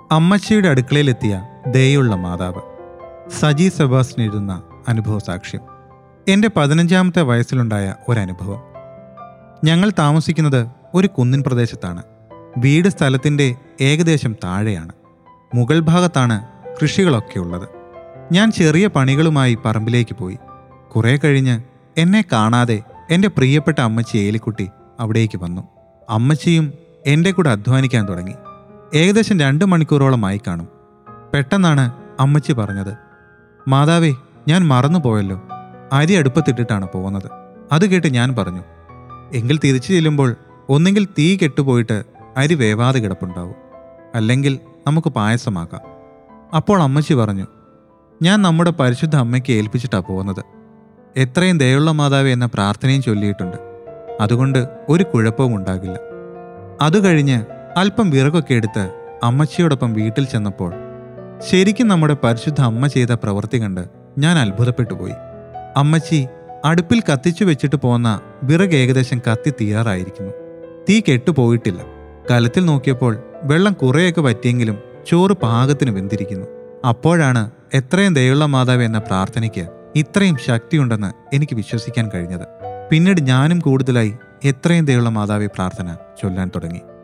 അമ്മച്ചിയുടെ അടുക്കളയിലെത്തിയ ദയുള്ള മാതാവ് സജി സെബാസ്റ്റിൻ എഴുതുന്ന അനുഭവ സാക്ഷ്യം എൻ്റെ പതിനഞ്ചാമത്തെ വയസ്സിലുണ്ടായ ഒരനുഭവം ഞങ്ങൾ താമസിക്കുന്നത് ഒരു കുന്നിൻ പ്രദേശത്താണ് വീട് സ്ഥലത്തിൻ്റെ ഏകദേശം താഴെയാണ് മുകൾ ഭാഗത്താണ് കൃഷികളൊക്കെ ഉള്ളത് ഞാൻ ചെറിയ പണികളുമായി പറമ്പിലേക്ക് പോയി കുറേ കഴിഞ്ഞ് എന്നെ കാണാതെ എൻ്റെ പ്രിയപ്പെട്ട അമ്മച്ചി ഏലിക്കുട്ടി അവിടേക്ക് വന്നു അമ്മച്ചിയും എൻ്റെ കൂടെ അധ്വാനിക്കാൻ തുടങ്ങി ഏകദേശം രണ്ട് മണിക്കൂറോളമായി കാണും പെട്ടെന്നാണ് അമ്മച്ചി പറഞ്ഞത് മാതാവേ ഞാൻ മറന്നുപോയല്ലോ അരി അടുപ്പത്തിട്ടിട്ടാണ് പോകുന്നത് അത് കേട്ട് ഞാൻ പറഞ്ഞു എങ്കിൽ തിരിച്ചു ചെല്ലുമ്പോൾ ഒന്നെങ്കിൽ തീ കെട്ടുപോയിട്ട് അരി വേവാതെ കിടപ്പുണ്ടാവും അല്ലെങ്കിൽ നമുക്ക് പായസമാക്കാം അപ്പോൾ അമ്മച്ചി പറഞ്ഞു ഞാൻ നമ്മുടെ പരിശുദ്ധ അമ്മയ്ക്ക് ഏൽപ്പിച്ചിട്ടാണ് പോകുന്നത് എത്രയും ദയുള്ള മാതാവേ എന്ന പ്രാർത്ഥനയും ചൊല്ലിയിട്ടുണ്ട് അതുകൊണ്ട് ഒരു കുഴപ്പവും ഉണ്ടാകില്ല അത് കഴിഞ്ഞ് അല്പം വിറകൊക്കെ എടുത്ത് അമ്മച്ചിയോടൊപ്പം വീട്ടിൽ ചെന്നപ്പോൾ ശരിക്കും നമ്മുടെ പരിശുദ്ധ അമ്മ ചെയ്ത പ്രവൃത്തി കണ്ട് ഞാൻ അത്ഭുതപ്പെട്ടു പോയി അമ്മച്ചി അടുപ്പിൽ കത്തിച്ചു വെച്ചിട്ട് പോന്ന വിറക് ഏകദേശം കത്തി തീരാറായിരിക്കുന്നു തീ കെട്ടുപോയിട്ടില്ല കലത്തിൽ നോക്കിയപ്പോൾ വെള്ളം കുറേയൊക്കെ പറ്റിയെങ്കിലും ചോറ് പാകത്തിന് വെന്തിരിക്കുന്നു അപ്പോഴാണ് എത്രയും ദയുള്ള മാതാവ് എന്ന പ്രാർത്ഥനയ്ക്ക് ഇത്രയും ശക്തിയുണ്ടെന്ന് എനിക്ക് വിശ്വസിക്കാൻ കഴിഞ്ഞത് പിന്നീട് ഞാനും കൂടുതലായി എത്രയും ദയുള്ള മാതാവെ പ്രാർത്ഥന ചൊല്ലാൻ തുടങ്ങി